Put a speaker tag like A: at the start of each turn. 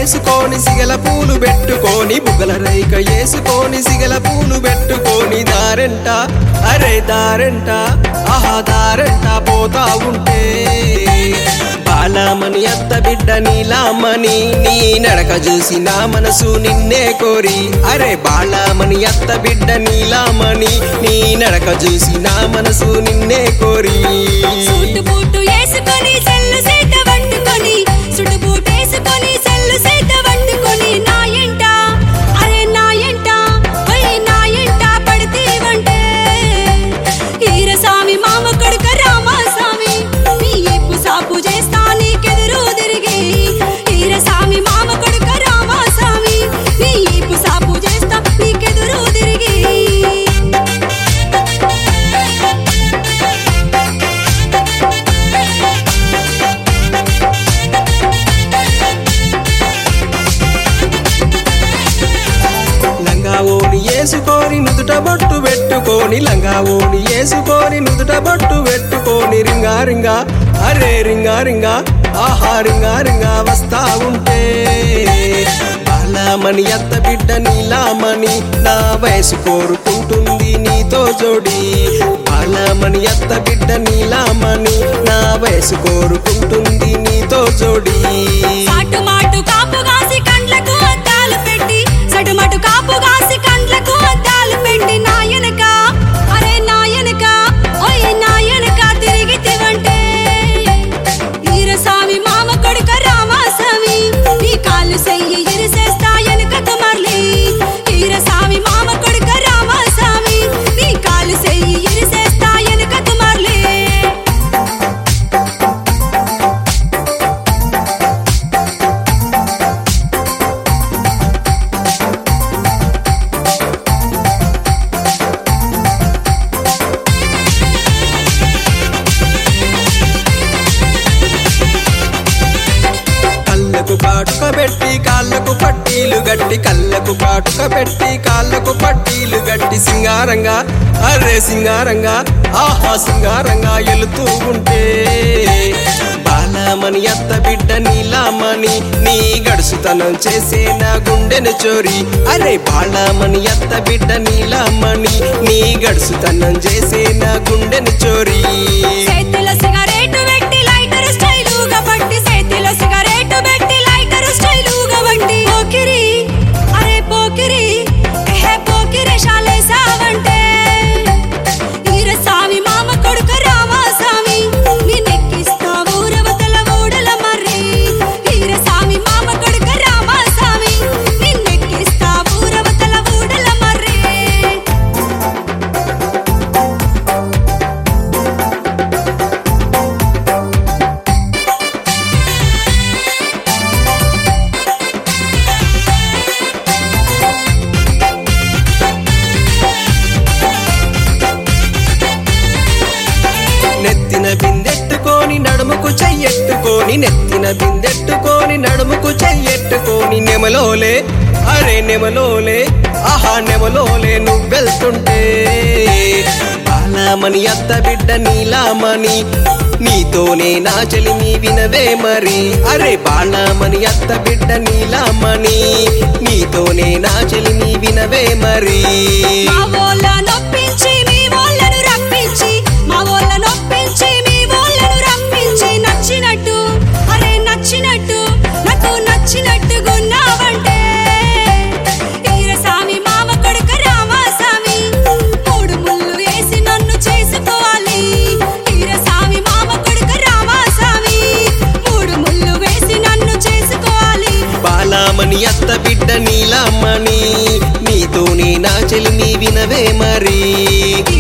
A: వేసుకొని సిగల పూలు పెట్టుకొని బుగ్గల రైక వేసుకొని సిగల పూలు పెట్టుకొని దారెంట అరే దారెంట ఆహా దారెంట పోతా ఉంటే బాలామణి అత్త బిడ్డ నీలామణి నీ నడక చూసి నా మనసు నిన్నే కోరి అరే బాలామణి అత్త బిడ్డ నీలామణి నీ నడక చూసి నా మనసు నిన్నే కోరి
B: సూటు బూటు వేసుకొని సెల్లు సేట పట్టుకొని సుడు బూటు వేసుకొని సెల్లు సేట పట్టుకొని నా ఎంట అరే నా ఎంట ఓయ్ నా ఎంట పడితేవంటే ఈరస్వామి మామ కొడుక రామస్వామి నీ ఎప్పు సాపు చేస్తా నీకెదురు తిరిగి ఈరస్వామి మామ కొడుక రామస్వామి నీ ఎప్పు సాపు చేస్తా నీకెదురు తిరిగి
A: లంగా ఓని వేసుకొని నుదుట బొట్టు పెట్టుకొని లంగా ఓని వేసుకొని నుదుట బొట్టు పెట్టుకొని రింగా రింగా అరే రింగా రింగా ఆహా రింగా రింగా వస్తా ఉంటే బాలామణి అత్త బిడ్డ నీలామణి నా వయసు కోరుకుంటుంది నీతో జోడి బాలామణి అత్త బిడ్డ నీలామణి నా వయసు కోరుకుంటుంది నీతో జోడి
B: సాటు మాటు కాపు కాసి కండ్లకు అద్దాలు పెట్టి సటుమటు కాపు కాసి కండ్లకు అద్దాలు పెట్టి నాయనక అరే నాయనక ఓయ్ నాయనక తిరిగి తివంటే ఈరస్వామి మామ కొడుక రామస్వామి నీ కాళ్ళు సెయ్యి ఇరిసేస్తా ఎనుకకు మర్లి ఈరస్వామి మామ కొడుక రామస్వామి నీ కాళ్ళు సెయ్యి ఇరిసేస్తా ఎనుకకు మర్లి
A: కళ్ళకు కాటుక పెట్టి కాళ్ళకు పట్టీలు గట్టి కళ్ళకు కాటుక పెట్టి కాళ్ళకు పట్టీలు గట్టి సింగారంగా అరే సింగారంగా ఆహా సింగారంగా ఎలుతూ ఉంటే బాలామణి అత్త బిడ్డ నీలామణి నీ గడుసుతనం చేసే నా గుండెను చోరి అరే బాలామణి అత్త బిడ్డ నీలామణి నీ గడుసుతనం చేసే నా గుండెను చోరి
B: చేతిలో సిగరెట్ పెట్టి లైటర్ స్టైలుగా పట్టి చేతిలో సిగరెట్ పెట్టి లైటర్ స్టైలుగా పట్టి పోకిరి అరే పోకిరి హే పోకిరి శాలే సావంటే ఈరస్వామి మామ కొడుక రామస్వామి నిన్నెక్కిస్తా ఊరవతల ఊడల మర్రి ఈరస్వామి మామ కొడుక రామస్వామి నిన్నెక్కిస్తా ఊరవతల ఊడల మర్రి
A: నెత్తిన బిందెట్టుకొని నడుముకు చెయ్యెట్టుకొని నెత్తిన బిందెట్టుకొని నడుముకు చెయ్యెట్టుకొని నెమలోలే అరే నెమలోలే ఆహా నెమలోలే నువ్వెళ్తుంటే బాలామణి అత్త బిడ్డ నీలామణి నీతోనే నా చెలిమి వినవే మరి అరే బాలామణి అత్త బిడ్డ నీలామణి నీతోనే నా చెలిమి వినవే మరి
B: మా వాళ్ళ నొప్పించి మీ వాళ్ళను రప్పించి మా వాళ్ళ నొప్పించి మీ వాళ్ళను రప్పించి నచ్చినట్టు అరే నచ్చినట్టు నాకు నచ్చినట్టు గున్నావంటే ఈరస్వామి మామ కొడుక రామస్వామి మూడు ముళ్ళు వేసి నన్ను చేసుకోవాలి ఈరస్వామి మామ కొడుక రామస్వామి మూడు ముళ్ళు వేసి నన్ను చేసుకోవాలి
A: బాలామణి అత్త బిడ్డ నీలామణి నీతోనే నా చెలిమి వినవే మరి